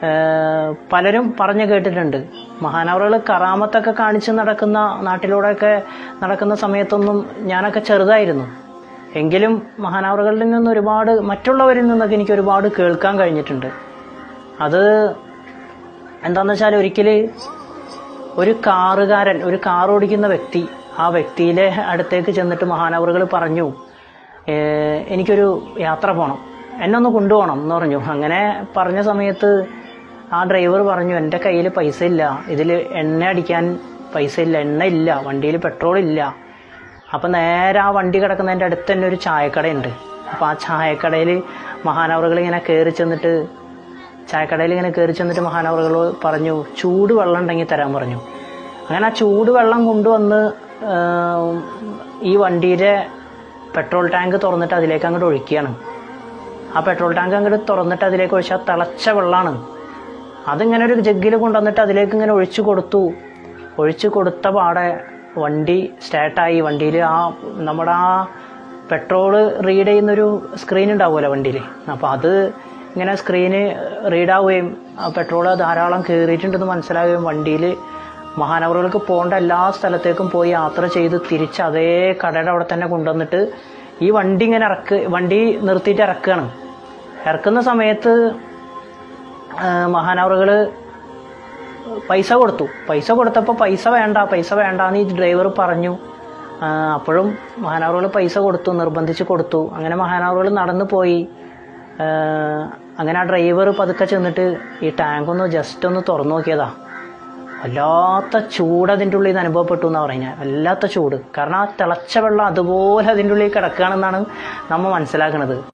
ഏഹ് പലരും പറഞ്ഞു കേട്ടിട്ടുണ്ട് മഹാനവറുകൾ കറാമത്തൊക്കെ കാണിച്ച് നടക്കുന്ന നാട്ടിലൂടെയൊക്കെ നടക്കുന്ന സമയത്തൊന്നും ഞാനൊക്കെ ചെറുതായിരുന്നു എങ്കിലും മഹാനവറുകളിൽ നിന്ന് ഒരുപാട് മറ്റുള്ളവരിൽ നിന്നൊക്കെ എനിക്ക് ഒരുപാട് കേൾക്കാൻ കഴിഞ്ഞിട്ടുണ്ട് അത് എന്താണെന്ന് വെച്ചാൽ ഒരിക്കൽ ഒരു കാറുകാരൻ ഒരു കാർ ഓടിക്കുന്ന വ്യക്തി ആ വ്യക്തിയിലെ അടുത്തേക്ക് ചെന്നിട്ട് മഹാനവറുകൾ പറഞ്ഞു "ഏഹ് എനിക്കൊരു യാത്ര പോകണം എന്നെ ഒന്ന് കൊണ്ടുപോകണം എന്ന് പറഞ്ഞു അങ്ങനെ പറഞ്ഞ സമയത്ത് ആ ഡ്രൈവർ പറഞ്ഞു എൻ്റെ കയ്യിൽ പൈസ ഇല്ല ഇതിൽ എണ്ണ അടിക്കാൻ പൈസ ഇല്ല എണ്ണ ഇല്ല വണ്ടിയിൽ പെട്രോൾ ഇല്ല അപ്പം നേരെ ആ വണ്ടി കിടക്കുന്നതിൻ്റെ അടുത്ത് തന്നെ ഒരു ചായക്കടയുണ്ട് അപ്പോൾ ആ ചായക്കടയിൽ മഹാനവറുകൾ ഇങ്ങനെ കയറി ചെന്നിട്ട് ചായക്കടയിൽ ഇങ്ങനെ കയറി ചെന്നിട്ട് മഹാനവറുകൾ പറഞ്ഞു ചൂട് വെള്ളം ഉണ്ടെങ്കിൽ തരാൻ പറഞ്ഞു അങ്ങനെ ആ ചൂട് വെള്ളം കൊണ്ടുവന്ന് ആം, ഈ വണ്ടിയുടെ പെട്രോൾ ടാങ്ക് തുറന്നിട്ട് അതിലേക്ക് അങ്ങോട്ട് ഒഴിക്കുകയാണ് ആ പെട്രോൾ ടാങ്ക് അങ്ങോട്ട് തുറന്നിട്ട് അതിലേക്ക് ഒഴിച്ചാൽ തിളച്ച വെള്ളമാണ് അതിങ്ങനെ ഒരു ജഗ്ഗിൽ കൊണ്ടുവന്നിട്ട് അതിലേക്ക് ഇങ്ങനെ ഒഴിച്ചു കൊടുത്തു ഒഴിച്ചു കൊടുത്ത പാടെ വണ്ടി സ്റ്റാർട്ടായി വണ്ടിയിൽ ആ നമ്മുടെ ആ പെട്രോള് റീഡ് ചെയ്യുന്നൊരു സ്ക്രീൻ ഉണ്ടാവുമല്ലോ വണ്ടിയിൽ അപ്പോൾ അത് ഇങ്ങനെ സ്ക്രീന് റീഡാവുകയും ആ പെട്രോൾ ധാരാളം കയറിയിട്ടുണ്ടെന്ന് മനസ്സിലാവുകയും വണ്ടിയിൽ മഹാനവറുകൾക്ക് പോകേണ്ട എല്ലാ സ്ഥലത്തേക്കും പോയി യാത്ര ചെയ്ത് തിരിച്ച് അതേ കടയുടെ അവിടെ തന്നെ കൊണ്ടുവന്നിട്ട് ഈ വണ്ടി ഇങ്ങനെ ഇറക്ക് വണ്ടി നിർത്തിയിട്ട് ഇറക്കുകയാണ് ഇറക്കുന്ന സമയത്ത് മഹാനവറുകൾ പൈസ കൊടുത്തു പൈസ കൊടുത്തപ്പോൾ പൈസ വേണ്ട പൈസ വേണ്ടാന്ന് ഈ ഡ്രൈവർ പറഞ്ഞു ആ, അപ്പോഴും മഹാനവറുകൾ പൈസ കൊടുത്തു നിർബന്ധിച്ച് കൊടുത്തു അങ്ങനെ മഹാനവറുകൾ നടന്നു പോയി ആ, അങ്ങനെ ആ ഡ്രൈവർ പതുക്കെ ചെന്നിട്ട് ഈ ടാങ്ക് ഒന്ന് ജസ്റ്റ് ഒന്ന് തുറന്നു നോക്കിയതാ വല്ലാത്ത ചൂട് അതിൻ്റെ ഉള്ളിൽ നിന്ന് അനുഭവപ്പെട്ടു എന്നാ പറയുന്നത് വല്ലാത്ത ചൂട് കാരണം ആ തിളച്ച വെള്ളം അതുപോലെ അതിൻ്റെ ഉള്ളിൽ കിടക്കുകയാണെന്നാണ് നമ്മൾ മനസ്സിലാക്കുന്നത്